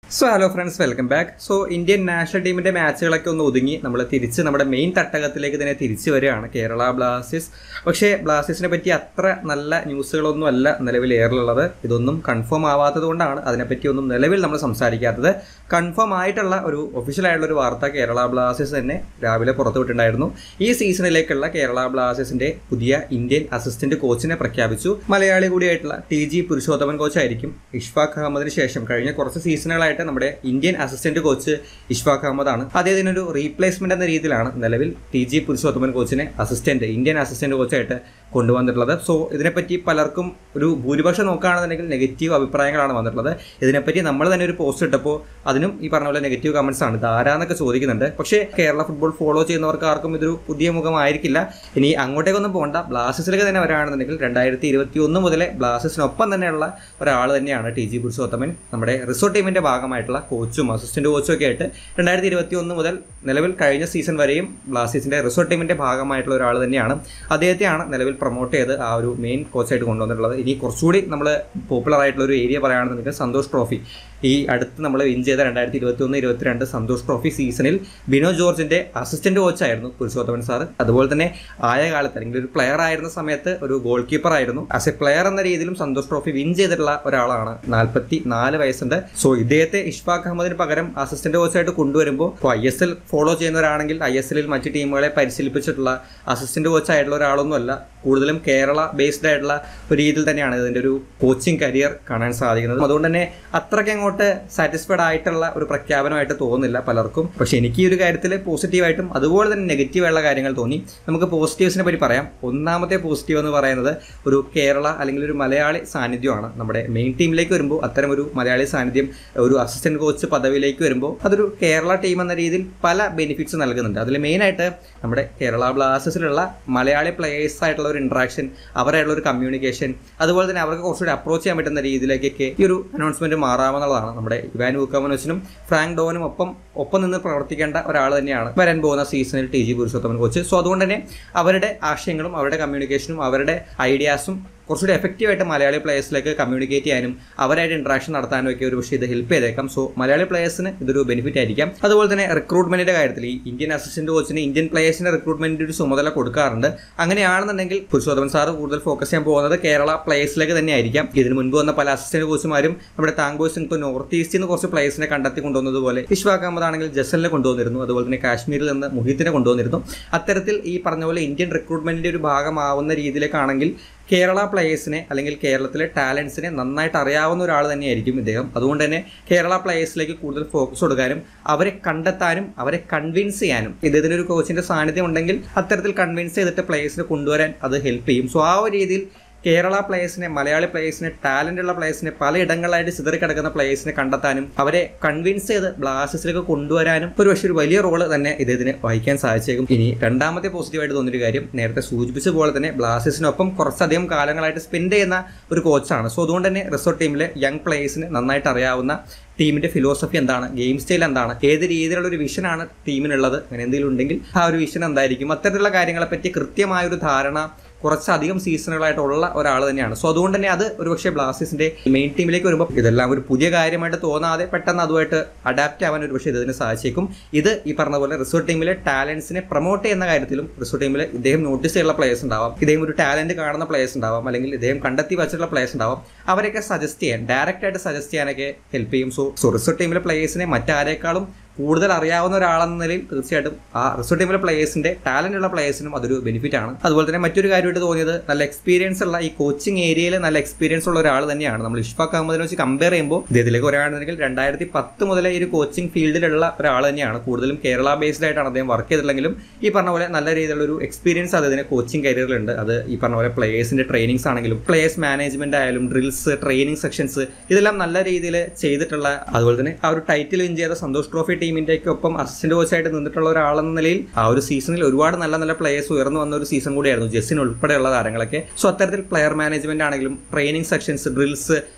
so hello friends welcome back so Indian national ടീമിന്റെ മാച്ചുകളൊക്കെ ഒന്ന് ഒതുങ്ങി നമ്മൾ തിരിച്ച് നമ്മുടെ മെയിൻ തട്ടകത്തിലേക്ക് തന്നെ തിരിച്ചു വരികയാണ് കേരള ബ്ലാസ്റ്റേഴ്സ് പക്ഷേ ബ്ലാസ്റ്റേഴ്സിനെ പറ്റി അത്ര നല്ല ന്യൂസുകളൊന്നും അല്ല നിലവിൽ എയറിലുള്ളത് ഇതൊന്നും കൺഫേം ആവാത്തത് കൊണ്ടാണ് അതിനെപ്പറ്റി ഒന്നും നിലവിൽ നമ്മൾ സംസാരിക്കാത്തത് കൺഫേം ആയിട്ടുള്ള ഒരു ഒഫീഷ്യൽ ആയിട്ടുള്ള ഒരു വാർത്ത കേരള ബ്ലാസ്റ്റേഴ്സ് തന്നെ രാവിലെ പുറത്തുവിട്ടുണ്ടായിരുന്നു ഈ സീസണിലേക്കുള്ള കേരള ബ്ലാസ്റ്റേഴ്സിന്റെ പുതിയ ഇന്ത്യൻ അസിസ്റ്റന്റ് കോച്ചിനെ പ്രഖ്യാപിച്ചു മലയാളി കൂടിയായിട്ടുള്ള ടി ജി പുരുഷോത്തമൻ കോച്ചായിരിക്കും ഇഷ്ഫാഖ് അഹമ്മദിന് ശേഷം കഴിഞ്ഞ കുറച്ച് സീസണുകളായിട്ട് നമ്മുടെ ഇന്ത്യൻ അസിസ്റ്റന്റ് കോച്ച് ഇഷ്ഫാഖ് അഹമ്മദാണ് അദ്ദേഹത്തിന് ഒരു റീപ്ലേസ്മെന്റ് എന്ന രീതിയിലാണ് നിലവിൽ ടി ജി പുരുഷോത്തമൻ കോച്ചിനെ അസിസ്റ്റന്റ് ഇന്ത്യൻ അസിസ്റ്റന്റ് കോച്ചായിട്ട് കൊണ്ടുവന്നിട്ടുള്ളത് സോ ഇതിനെപ്പറ്റി പലർക്കും ഒരു ഭൂരിപക്ഷം നോക്കുകയാണെന്നുണ്ടെങ്കിൽ നെഗറ്റീവ് അഭിപ്രായങ്ങളാണ് വന്നിട്ടുള്ളത് ഇതിനെപ്പറ്റി നമ്മൾ തന്നെ ഒരു പോസ്റ്റ് ഇട്ടപ്പോൾ അതിനും ഈ പറഞ്ഞ പോലെ നെഗറ്റീവ് കമന്റ്സ് ആണ് ധാരാന്നൊക്കെ ചോദിക്കുന്നുണ്ട് പക്ഷേ കേരള ഫുട്ബോൾ ഫോളോ ചെയ്യുന്നവർക്ക് ആർക്കും ഇതൊരു പുതിയ മുഖമായിരിക്കില്ല ഇനി അങ്ങോട്ടേക്കൊന്നും പോകണ്ട ബ്ലാസ്റ്റേഴ്സിലേക്ക് തന്നെ വരാണെന്നുണ്ടെങ്കിൽ രണ്ടായിരത്തി ഇരുപത്തി ഒന്ന് മുതലേ ബ്ലാസ്റ്റേഴ്സിനൊപ്പം തന്നെയുള്ള ഒരാൾ തന്നെയാണ് ടി ജി പുരുഷോത്തമൻ നമ്മുടെ റിസോർട്ട് ടീമിന്റെ ഭാഗമായിട്ടുള്ള കോച്ചും അസിസ്റ്റന്റ് കോച്ചും ഒക്കെ ആയിട്ട് രണ്ടായിരത്തി ഇരുപത്തി ഒന്ന് മുതൽ നിലവിൽ കഴിഞ്ഞ സീസൺ വരെയും ബ്ലാസ്റ്റേഴ്സിന്റെ റിസോർട്ട് ടീമിന്റെ ഭാഗമായിട്ടുള്ള ഒരാൾ തന്നെയാണ് അദ്ദേഹത്തെയാണ് നിലവിൽ പ്രൊമോട്ട് ചെയ്ത് ആ ഒരു മെയിൻ കോച്ചായിട്ട് കൊണ്ടുവന്നിട്ടുള്ളത് ഇനി കുറച്ചുകൂടി നമ്മൾ പോപ്പുലർ ആയിട്ടുള്ള ഒരു ഏരിയ പറയുകയാണെന്നുണ്ടെങ്കിൽ സന്തോഷ് ട്രോഫി ഈ അടുത്ത് നമ്മൾ വിൻ ചെയ്ത രണ്ടായിരത്തി ഇരുപത്തി ഒന്ന് ഇരുപത്തിരണ്ട് സന്തോഷ് ട്രോഫി സീസണിൽ ബിനോ ജോർജിന്റെ അസിസ്റ്റന്റ് കോച്ചായിരുന്നു പുരുഷോത്തമൻ സാർ അതുപോലെ തന്നെ ആയ കാലത്ത് അല്ലെങ്കിൽ ഒരു പ്ലെയർ ആയിരുന്ന സമയത്ത് ഒരു ഗോൾ കീപ്പർ ആയിരുന്നു ആസ് എ പ്ലെയർ എന്ന രീതിയിലും സന്തോഷ് ട്രോഫി വിൻ ചെയ്തിട്ടുള്ള ഒരാളാണ് നാൽപ്പത്തി നാല് വയസ്സുണ്ട് സോ ഇദ്ദേഹത്തെ ഇഷ്ഫാഖ് അഹമ്മദിന് പകരം അസിസ്റ്റന്റ് കോച്ചായിട്ട് കൊണ്ടുവരുമ്പോൾ ഇപ്പോൾ ഐ എസ് എൽ ഫോളോ ചെയ്യുന്നവരാണെങ്കിൽ ഐ എസ് എല്ലിൽ മറ്റ് ടീമുകളെ പരിശീലിപ്പിച്ചിട്ടുള്ള അസിസ്റ്റന്റ് കോച്ച് ആയിട്ടുള്ള ഒരാളൊന്നുമല്ല കൂടുതലും കേരള ബേസ്ഡ് ആയിട്ടുള്ള ഒരു രീതിയിൽ തന്നെയാണ് ഇതിന്റെ ഒരു കോച്ചിങ് കരിയർ കാണാൻ സാധിക്കുന്നത് അതുകൊണ്ട് തന്നെ അത്രയ്ക്ക് അങ്ങോട്ട് സാറ്റിസ്ഫൈഡ് ആയിട്ടുള്ള ഒരു പ്രഖ്യാപനമായിട്ട് തോന്നുന്നില്ല പലർക്കും പക്ഷെ എനിക്ക് ഈ ഒരു കാര്യത്തിൽ പോസിറ്റീവായിട്ടും അതുപോലെ തന്നെ നെഗറ്റീവായുള്ള കാര്യങ്ങൾ തോന്നി നമുക്ക് പോസിറ്റീവ്സിനെ പറ്റി പറയാം ഒന്നാമത്തെ പോസിറ്റീവ് എന്ന് പറയുന്നത് ഒരു കേരള അല്ലെങ്കിൽ ഒരു മലയാളി സാന്നിധ്യമാണ് നമ്മുടെ മെയിൻ ടീമിലേക്ക് വരുമ്പോൾ അത്തരം ഒരു മലയാളി സാന്നിധ്യം ഒരു അസിസ്റ്റന്റ് കോച്ച് പദവിയിലേക്ക് വരുമ്പോൾ അതൊരു കേരള ടീം എന്ന രീതിയിൽ പല ബെനിഫിറ്റ്സ് നൽകുന്നുണ്ട് അതിൽ മെയിനായിട്ട് നമ്മുടെ കേരള ബ്ലാസ്റ്റേഴ്സിലുള്ള മലയാളി പ്ലേയേഴ്സ് ആയിട്ടുള്ള ഒരു ഇൻട്രാക്ഷൻ അവരായിട്ടുള്ള ഒരു കമ്മ്യൂണിക്കേഷൻ അതുപോലെ തന്നെ അവർക്ക് കുറച്ചുകൂടി അപ്രോച്ച് ചെയ്യാൻ പറ്റുന്ന രീതിയിലേക്കൊക്കെ ഈ ഒരു അനൗൺസ്മെന്റ് മാറാമെന്നുള്ളതാണ് നമ്മുടെ ഇവാൻ വൂക്കാമനോസിനും ഫ്രാങ്ക് ഡോവനും ഒപ്പം ഒപ്പം നിന്ന് പ്രവർത്തിക്കേണ്ട ഒരാൾ തന്നെയാണ് വരാൻ പോകുന്ന സീസണിൽ T G Purushothaman coach so അതുകൊണ്ട് തന്നെ അവരുടെ ആശയങ്ങളും അവരുടെ കമ്മ്യൂണിക്കേഷനും അവരുടെ ഐഡിയാസും കുറച്ചുകൂടി എഫക്റ്റീവായിട്ട് മലയാളി പ്ലേയേഴ്സിലേക്ക് കമ്മ്യൂണിക്കേറ്റ് ചെയ്യാനും അവരായിട്ട് ഇൻട്രാക്ഷൻ നടത്താനും ഒക്കെ ഒരു പക്ഷേ ഇത് ഹെൽപ്പ് ചെയ്തേക്കാം സോ മലയാളി പ്ലേയേഴ്സിന് ഇതൊരു ബെനിഫിറ്റ് ആയിരിക്കാം അതുപോലെ തന്നെ റിക്രൂട്ട്മെന്റിന്റെ കാര്യത്തിൽ ഈ ഇന്ത്യൻ അസിസ്റ്റന്റ് കോച്ചിന് ഇന്ത്യൻ പ്ലേയേഴ്സിന്റെ റിക്രൂട്ട്മെന്റിന്റെ ഒരു ചുമതല കൊടുക്കാറുണ്ട് അങ്ങനെയാണെന്നുണ്ടെങ്കിൽ പുരുഷോത്തമൻ സാർ കൂടുതൽ ഫോക്കസ് ചെയ്യാൻ പോകുന്നത് കേരള പ്ലേയേഴ്സിലേക്ക് തന്നെ ആയിരിക്കാം ഇതിന് മുൻപ് വന്ന പല അസിസ്റ്റന്റ് കോച്ചുമാരും നമ്മുടെ താങ്കോസ് ഇപ്പോൾ നോർത്ത് ഈസ്റ്റിൽ നിന്ന് കുറച്ച് പ്ലേയേഴ്സിനെ കണ്ടെത്തി കൊണ്ടുവന്നതുപോലെ ഇഷ്വാഖ് അഹമ്മദ് ആണെങ്കിൽ ജസലിനെ കൊണ്ടുവന്നിരുന്നു അതുപോലെ തന്നെ കാശ്മീരിൽ നിന്ന് മുഹീത്തിനെ കൊണ്ടുവന്നിരുന്നു അത്തരത്തിൽ ഈ പറഞ്ഞ പോലെ ഇന്ത്യൻ റിക്രൂട്ട്മെന്റിന്റെ ഒരു ഭാഗമാവുന്ന രീതിയിലേക്കാണെങ്കിൽ കേരള പ്ലേയേഴ്സിനെ അല്ലെങ്കിൽ കേരളത്തിലെ ടാലൻസിനെ നന്നായിട്ട് അറിയാവുന്ന ഒരാൾ തന്നെയായിരിക്കും ഇദ്ദേഹം അതുകൊണ്ട് തന്നെ കേരള പ്ലേയേഴ്സിലേക്ക് കൂടുതൽ ഫോക്കസ് കൊടുക്കാനും അവരെ കണ്ടെത്താനും അവരെ കൺവിൻസ് ചെയ്യാനും ഇദ്ദേഹത്തിന് ഒരു കോച്ചിന്റെ സാന്നിധ്യം ഉണ്ടെങ്കിൽ അത്തരത്തിൽ കൺവിൻസ് ചെയ്തിട്ട് പ്ലേയേഴ്സിനെ കൊണ്ടുവരാൻ അത് ഹെൽപ്പ് ചെയ്യും സോ ആ ഒരു രീതിയിൽ കേരള പ്ലേയേഴ്സിനെ മലയാളി പ്ലേയേഴ്സിനെ ടാലന്റ് ഉള്ള പ്ലേയേഴ്സിനെ പലയിടങ്ങളിലായിട്ട് ചിതറിക്കിടക്കുന്ന പ്ലേയേഴ്സിനെ കണ്ടെത്താനും അവരെ കൺവിൻസ് ചെയ്ത് ബ്ലാസ്റ്റേഴ്സിലേക്ക് കൊണ്ടുവരാനും ഒരു പക്ഷേ ഒരു വലിയ റോള് തന്നെ ഇദ്ദേഹത്തിന് വഹിക്കാൻ സാധിച്ചേക്കും ഇനി രണ്ടാമത്തെ പോസിറ്റീവായിട്ട് തോന്നിയൊരു കാര്യം നേരത്തെ സൂചിപ്പിച്ച പോലെ തന്നെ ബ്ലാസ്റ്റേഴ്സിനൊപ്പം കുറച്ചധികം കാലങ്ങളായിട്ട് സ്പെൻഡ് ചെയ്യുന്ന ഒരു കോച്ചാണ് സോ അതുകൊണ്ട് തന്നെ റിസോർട്ട് ടീമിലെ യങ് പ്ലേയേഴ്സിന് നന്നായിട്ട് അറിയാവുന്ന ടീമിന്റെ ഫിലോസഫി എന്താണ് ഗെയിം സ്റ്റൈൽ എന്താണ് ഏത് രീതിയിലുള്ള ഒരു വിഷനാണ് ടീമിനുള്ളത് അങ്ങനെ എന്തെങ്കിലും ഉണ്ടെങ്കിൽ ആ ഒരു വിഷൻ എന്തായിരിക്കും അത്തരത്തിലുള്ള കാര്യങ്ങളെ പറ്റി കൃത്യമായ ഒരു ധാരണ കുറച്ചധികം സീസണുകളായിട്ടുള്ള ഒരാൾ തന്നെയാണ് സോ അതുകൊണ്ട് തന്നെ അത് ഒരുപക്ഷെ ബ്ലാസ്റ്റേഴ്സിന്റെ മെയിൻ ടീമിലേക്ക് വരുമ്പോൾ ഇതെല്ലാം ഒരു പുതിയ കാര്യമായിട്ട് തോന്നാതെ പെട്ടെന്ന് അതുമായിട്ട് അഡാപ്റ്റ് ആവാൻ ഒരുപക്ഷെ ഇതിന് സാധിച്ചേക്കും ഇത് ഈ പറഞ്ഞ പോലെ റിസോർട്ട് ടീമിലെ ടാലൻസിനെ പ്രൊമോട്ട് ചെയ്യുന്ന കാര്യത്തിലും റിസോർട്ട് ടീമിൽ ഇദ്ദേഹം നോട്ടീസ് ചെയ്യുന്ന പ്ലേയേഴ്സ് ഉണ്ടാവാം ഇദ്ദേഹം ഒരു ടാലന്റ് കാണുന്ന പ്ലേയേഴ്സ് ഉണ്ടാവാം അല്ലെങ്കിൽ ഇദ്ദേഹം കണ്ടെത്തി വച്ചിട്ടുള്ള പ്ലേയേഴ്സ് ഉണ്ടാവാം അവരെയൊക്കെ സജസ്റ്റ് ചെയ്യാൻ ഡയറക്റ്റ് ആയിട്ട് സജസ്റ്റ് ചെയ്യാനൊക്കെ ഹെൽപ്പ് ചെയ്യും സോ സോ റിസോർട്ട് ടീമിലെ പ്ലേയേഴ്സിനെ മറ്റാരേക്കാളും കൂടുതൽ അറിയാവുന്ന ഒരാളെന്ന നിലയിൽ തീർച്ചയായിട്ടും ആ റിസോർട്ട് ടീമിലെ പ്ലേയേഴ്സിന്റെ ടാലന്റ് ഉള്ള പ്ലേയേഴ്സിനും അതൊരു ബെനിഫിറ്റ് ആണ് അതുപോലെ തന്നെ മറ്റൊരു കാര്യമായിട്ട് തോന്നിയത് നല്ല എക്സ്പീരിയൻസ് ഉള്ള ഈ കോച്ചിങ് ഏരിയയിൽ നല്ല എക്സ്പീരിയൻസ് ഉള്ള ഒരാൾ തന്നെയാണ് നമ്മൾ ഇഷ്ഫാഖ് അഹമ്മദിനെ വെച്ച് കമ്പയർ ചെയ്യുമ്പോൾ ഇദ്ദേഹത്തിലേക്ക് പറയുകയാണെന്നുണ്ടെങ്കിൽ രണ്ടായിരത്തി പത്ത് മുതലേ ഈ ഒരു കോച്ചിങ് ഫീൽഡിലുള്ള ഒരാൾ തന്നെയാണ് കൂടുതലും കേരള ബേസ്ഡ് ആയിട്ടാണ് അദ്ദേഹം വർക്ക് ചെയ്തിട്ടുണ്ടെങ്കിലും ഈ പറഞ്ഞ പോലെ നല്ല രീതിയിലുള്ള ഒരു എക്സ്പീരിയൻസ് അദ്ദേഹത്തിന് കോച്ചിങ് കരിയറിലുണ്ട് അത് ഈ പറഞ്ഞ പോലെ പ്ലേയേഴ്സിന്റെ ട്രെയിനിങ്സ് ആണെങ്കിലും പ്ലേയേഴ്സ് മാനേജ്മെന്റ് ആയാലും ഡ്രിൽസ് ട്രെയിനിങ് സെക്ഷൻസ് ഇതെല്ലാം നല്ല രീതിയിൽ ചെയ്തിട്ടുള്ള അതുപോലെ തന്നെ ആ ഒരു ടൈറ്റിൽ വിൻ ചെയ്ത സന്തോഷ് ട്രോഫി ടീമിന്റെ ഒപ്പം അസിസ്റ്റന്റ് കോച്ചായിട്ട് നിന്നിട്ടുള്ള ഒരാളെന്ന നിലയിൽ ആ ഒരു സീസണിൽ ഒരുപാട് നല്ല നല്ല പ്ലേയേഴ്സ് ഉയർന്നു വന്ന ഒരു സീസൺ കൂടിയായിരുന്നു ജെസ്സിൻ ഉൾപ്പെടെയുള്ള താരങ്ങളൊക്കെ സോ അത്തരത്തിൽ പ്ലെയർ മാനേജ്മെന്റ് ആണെങ്കിലും ട്രെയിനിങ് സെക്ഷൻസ് ഡ്രിൽസ്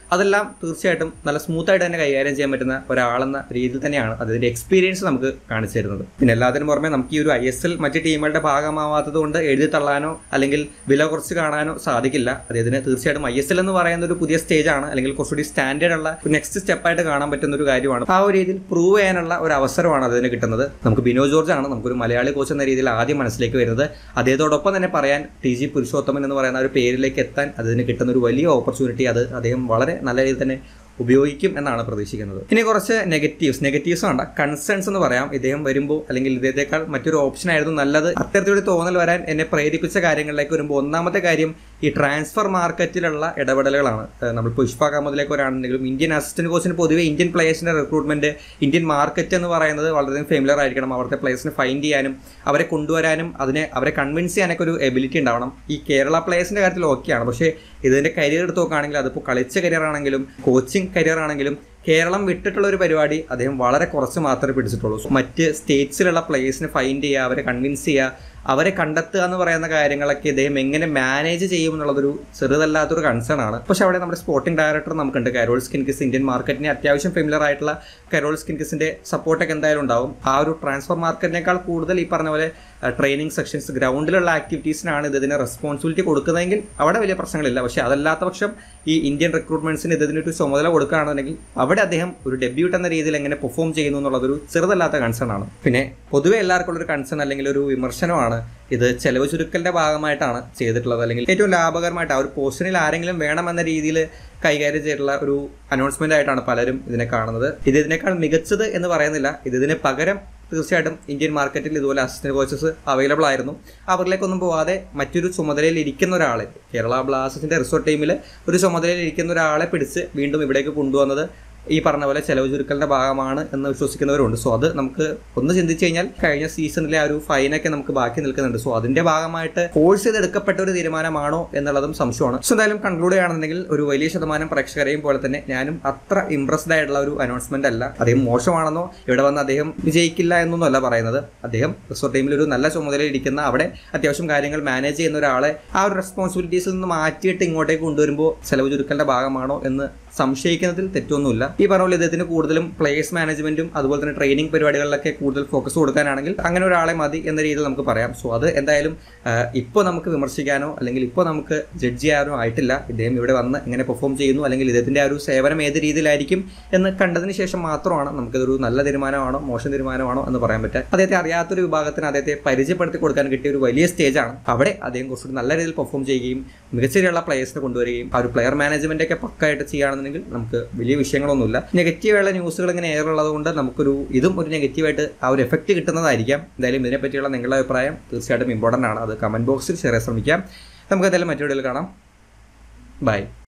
അതെല്ലാം തീർച്ചയായിട്ടും നല്ല സ്മൂത്തായിട്ട് തന്നെ കൈകാര്യം ചെയ്യാൻ പറ്റുന്ന ഒരാളെന്ന രീതിയിൽ തന്നെയാണ് അതിൻ്റെ എക്സ്പീരിയൻസ് നമുക്ക് കാണിച്ചു തരുന്നത് പിന്നെ എല്ലാത്തിനും പുറമെ നമുക്ക് ഈ ഒരു ഐ എസ് എൽ മറ്റ് ടീമുകളുടെ ഭാഗമാവാത്തത് കൊണ്ട് എഴുതി തള്ളാനോ അല്ലെങ്കിൽ വില കുറച്ച് കാണാനോ സാധിക്കില്ല അദ്ദേഹത്തിന് തീർച്ചയായിട്ടും ഐ എസ് എൽ എന്ന് പറയുന്ന ഒരു പുതിയ സ്റ്റേജ് ആണ് അല്ലെങ്കിൽ കുറച്ചുകൂടി സ്റ്റാൻഡേർഡ് ഉള്ള നെക്സ്റ്റ് സ്റ്റെപ്പായിട്ട് കാണാൻ പറ്റുന്ന ഒരു കാര്യമാണ് ആ ഒരു രീതിയിൽ പ്രൂവ് ചെയ്യാനുള്ള ഒരു അവസരമാണ് അതിന് കിട്ടുന്നത് നമുക്ക് ബിനോ ജോർജ് ആണ് നമുക്കൊരു മലയാളി കോച്ച് എന്ന രീതിയിൽ ആദ്യം മനസ്സിലേക്ക് വരുന്നത് അദ്ദേഹത്തോടൊപ്പം തന്നെ പറയാൻ ടി ജി പുരുഷോത്തമൻ എന്ന് പറയുന്ന ഒരു പേരിലേക്ക് എത്താൻ അതിന് കിട്ടുന്ന ഒരു വലിയ ഓപ്പർച്യൂണിറ്റി അത് അദ്ദേഹം വളരെ നല്ല രീതിയിൽ തന്നെ ഉപയോഗിക്കും എന്നാണ് പ്രതീക്ഷിക്കുന്നത് ഇനി കുറച്ച് നെഗറ്റീവ്സ് നെഗറ്റീവ്സ് വേണ്ട കൺസേൺസ് എന്ന് പറയാം ഇദ്ദേഹം വരുമ്പോൾ അല്ലെങ്കിൽ ഇദ്ദേഹത്തെക്കാൾ മറ്റൊരു ഓപ്ഷൻ ആയിരുന്നു നല്ലത് അത്തരത്തിലൊരു തോന്നൽ വരാൻ എന്നെ പ്രേരിപ്പിച്ച കാര്യങ്ങളിലേക്ക് വരുമ്പോൾ ഒന്നാമത്തെ കാര്യം ഈ ട്രാൻസ്ഫർ മാർക്കറ്റിലുള്ള ഇടപെടലുകളാണ് ഏഹ് നമ്മളിപ്പോൾ ഇഷ്ഫാഖ് അഹമ്മദിലേക്ക് വരാണെങ്കിലും ഇന്ത്യൻ അസിസ്റ്റന്റ് കോച്ചിന് പൊതുവെ ഇന്ത്യൻ പ്ലേയേഴ്സിന്റെ റിക്രൂട്ട്മെന്റ് ഇന്ത്യൻ മാർക്കറ്റ് എന്ന് പറയുന്നത് വളരെ ഫെമിലർ ആയിരിക്കണം അവിടുത്തെ പ്ലേയേഴ്സിനെ ഫൈൻഡ് ചെയ്യാനും അവരെ കൊണ്ടുവരാനും അതിനെ അവരെ കൺവിൻസ് ചെയ്യാനൊക്കെ ഒരു എബിലിറ്റി ഉണ്ടാവണം ഈ കേരള പ്ലേയേഴ്സിന്റെ കാര്യത്തിൽ ഓക്കെയാണ് പക്ഷേ ഇതിന്റെ കരിയർ എടുത്ത് നോക്കുകയാണെങ്കിൽ അതിപ്പോൾ കളിച്ച കരിയർ ആണെങ്കിലും കോച്ചിങ് കരിയർ ആണെങ്കിലും കേരളം വിട്ടിട്ടുള്ള ഒരു പരിപാടി അദ്ദേഹം വളരെ കുറച്ച് മാത്രമേ പിടിച്ചിട്ടുള്ളൂ മറ്റ് സ്റ്റേറ്റ്സിലുള്ള പ്ലേയേഴ്സിനെ ഫൈൻഡ് ചെയ്യുക അവരെ കൺവിൻസ് ചെയ്യുക അവരെ കണ്ടെത്തുക എന്ന് പറയുന്ന കാര്യങ്ങളൊക്കെ ഇദ്ദേഹം എങ്ങനെ മാനേജ് ചെയ്യും എന്നുള്ളതൊരു ചെറുതല്ലാത്തൊരു കൺസേൺ ആണ് പക്ഷെ അവിടെ നമ്മുടെ സ്പോർട്ടിംഗ് ഡയറക്ടർ നമുക്കുണ്ട് കരോൾ സ്കിൻകിസ് ഇന്ത്യൻ മാർക്കറ്റിനെ അത്യാവശ്യം ഫെമിലർ ആയിട്ടുള്ള കരോൾ സ്കിൻകിസിന്റെ സപ്പോർട്ടൊക്കെ എന്തായാലും ഉണ്ടാവും ആ ഒരു ട്രാൻസ്ഫർ മാർക്കറ്റിനേക്കാൾ കൂടുതൽ ഈ പറഞ്ഞ പോലെ ട്രെയിനിങ് സെക്ഷൻസ് ഗ്രൗണ്ടിലുള്ള ആക്ടിവിറ്റീസിനാണ് ഇത് ഇതിന് റെസ്പോൺസിബിലിറ്റി കൊടുക്കുന്നതെങ്കിൽ അവിടെ വലിയ പ്രശ്നങ്ങളില്ല പക്ഷേ അതല്ലാത്ത പക്ഷം ഈ ഇന്ത്യൻ റിക്രൂട്ട്മെന്റ്സിന് ഇതിനൊരു ചുമതല കൊടുക്കുകയാണെന്നുണ്ടെങ്കിൽ അവിടെ അദ്ദേഹം ഒരു ഡെബ്യൂട്ട് എന്ന രീതിയിൽ എങ്ങനെ പെർഫോം ചെയ്യുന്നു എന്നുള്ളതൊരു ചെറുതല്ലാത്ത കൺസേൺ ആണ് പിന്നെ പൊതുവെ എല്ലാവർക്കും ഉള്ളൊരു കൺസേൺ അല്ലെങ്കിൽ ഒരു വിമർശനമാണ് ഇത് ചെലവ് ചുരുക്കലിന്റെ ഭാഗമായിട്ടാണ് ചെയ്തിട്ടുള്ളത് അല്ലെങ്കിൽ ഏറ്റവും ലാഭകരമായിട്ട് ആ ഒരു പോസ്റ്റിനിൽ ആരെങ്കിലും വേണമെന്ന രീതിയിൽ കൈകാര്യം ചെയ്തിട്ടുള്ള ഒരു അനൗൺസ്മെന്റ് ആയിട്ടാണ് പലരും ഇതിനെ കാണുന്നത് ഇത് ഇതിനേക്കാൾ മികച്ചത് എന്ന് പറയുന്നില്ല ഇത് ഇതിന് പകരം തീർച്ചയായിട്ടും ഇന്ത്യൻ മാർക്കറ്റിൽ ഇതുപോലെ അസിസ്റ്റന്റ് കോച്ചസ് അവൈലബിൾ ആയിരുന്നു അവരിലേക്കൊന്നും പോവാതെ മറ്റൊരു ചുമതലയിൽ ഇരിക്കുന്ന ഒരാളെ കേരള ബ്ലാസ്റ്റേഴ്സിന്റെ റിസോർട്ട് ടീമിൽ ഒരു ചുമതലയിൽ ഇരിക്കുന്ന ഒരാളെ പിടിച്ച് വീണ്ടും ഇവിടേക്ക് കൊണ്ടുവന്നത് ഈ പറഞ്ഞ പോലെ ചെലവ് ചുരുക്കലിന്റെ ഭാഗമാണ് എന്ന് വിശ്വസിക്കുന്നവരുണ്ട് സോ അത് നമുക്ക് ഒന്ന് ചിന്തിച്ചു കഴിഞ്ഞാൽ കഴിഞ്ഞ സീസണിലെ ആ ഒരു ഫൈനൊക്കെ നമുക്ക് ബാക്കി നിൽക്കുന്നുണ്ട് സോ അതിന്റെ ഭാഗമായിട്ട് ഫോഴ്സ് ചെയ്ത് എടുക്കപ്പെട്ട ഒരു തീരുമാനമാണോ എന്നുള്ളതും സംശയമാണ് സോ എന്തായാലും കൺക്ലൂഡ് ചെയ്യുകയാണെന്നുണ്ടെങ്കിൽ ഒരു വലിയ ശതമാനം പ്രേക്ഷകരെയും പോലെ തന്നെ ഞാനും അത്ര ഇംപ്രസ്ഡ് ആയിട്ടുള്ള ഒരു അനൗൺസ്മെന്റ് അല്ല അദ്ദേഹം മോശമാണെന്നോ ഇവിടെ വന്ന് അദ്ദേഹം വിജയിക്കില്ല എന്നൊന്നും അല്ല പറയുന്നത് അദ്ദേഹം റിസോർട്ട് ടീമിൽ ഒരു നല്ല ചുമതലയിൽ ഇരിക്കുന്ന അവിടെ അത്യാവശ്യം കാര്യങ്ങൾ മാനേജ് ചെയ്യുന്ന ഒരാളെ ആ ഒരു റെസ്പോൺസിബിലിറ്റീസിൽ നിന്ന് മാറ്റിയിട്ട് ഇങ്ങോട്ടേക്ക് കൊണ്ടുവരുമ്പോൾ ചെലവ് ചുരുക്കലിന്റെ ഭാഗമാണോ എന്ന് സംശയിക്കുന്നതിൽ തെറ്റൊന്നുമില്ല ഈ പറഞ്ഞ പോലെ ഇദ്ദേഹത്തിന് കൂടുതലും പ്ലേയേഴ്സ് മാനേജ്മെന്റും അതുപോലെ തന്നെ ട്രെയിനിങ് പരിപാടികളിലൊക്കെ കൂടുതൽ ഫോക്കസ് കൊടുക്കാനാണെങ്കിൽ അങ്ങനെ ഒരാളെ മതി എന്ന രീതിയിൽ നമുക്ക് പറയാം സോ അത് എന്തായാലും ഇപ്പോൾ നമുക്ക് വിമർശിക്കാനോ അല്ലെങ്കിൽ ഇപ്പോൾ നമുക്ക് ജഡ്ജ് ചെയ്യാനോ ആയിട്ടില്ല ഇദ്ദേഹം ഇവിടെ വന്ന് എങ്ങനെ പെർഫോം ചെയ്യുന്നു അല്ലെങ്കിൽ ഇദ്ദേഹത്തിന്റെ ആ ഒരു സേവനം ഏത് രീതിയിലായിരിക്കും എന്ന് കണ്ടതിന് ശേഷം മാത്രമാണ് നമുക്കിതൊരു നല്ല തീരുമാനമാണോ മോശം തീരുമാനമാണോ എന്ന് പറയാൻ പറ്റുക അദ്ദേഹത്തെ അറിയാത്തൊരു വിഭാഗത്തിന് അദ്ദേഹത്തെ പരിചയപ്പെടുത്തി കൊടുക്കാൻ കിട്ടിയ ഒരു വലിയ സ്റ്റേജാണ് അവിടെ അദ്ദേഹം കുറച്ചുകൂടി നല്ല രീതിയിൽ പെർഫോം ചെയ്യുകയും മികച്ച രീതിയിലുള്ള പ്ലേയേഴ്സിനെ കൊണ്ടുവരികയും ആ ഒരു പ്ലെയർ മാനേജ്മെന്റ് ഒക്കെ പക്കായിട്ട് ചെയ്യുകയാണെന്നുണ്ടെങ്കിൽ നമുക്ക് വലിയ വിഷയങ്ങളൊന്നുമില്ല നെഗറ്റീവായുള്ള ന്യൂസുകൾ ഇങ്ങനെ ഏറുള്ളത് കൊണ്ട് നമുക്കൊരു ഇതും ഒരു നെഗറ്റീവായിട്ട് ആ ഒരു എഫക്റ്റ് കിട്ടുന്നതായിരിക്കാം എന്തായാലും ഇതിനെപ്പറ്റിയുള്ള നിങ്ങളുടെ അഭിപ്രായം തീർച്ചയായിട്ടും ഇമ്പോർട്ടൻ്റ് ആണ് അത് കമന്റ് ബോക്സിൽ ഷെയർ ചെയ്യാൻ ശ്രമിക്കാം നമുക്ക് എന്തായാലും മറ്റു വീഡിയോയിൽ കാണാം ബൈ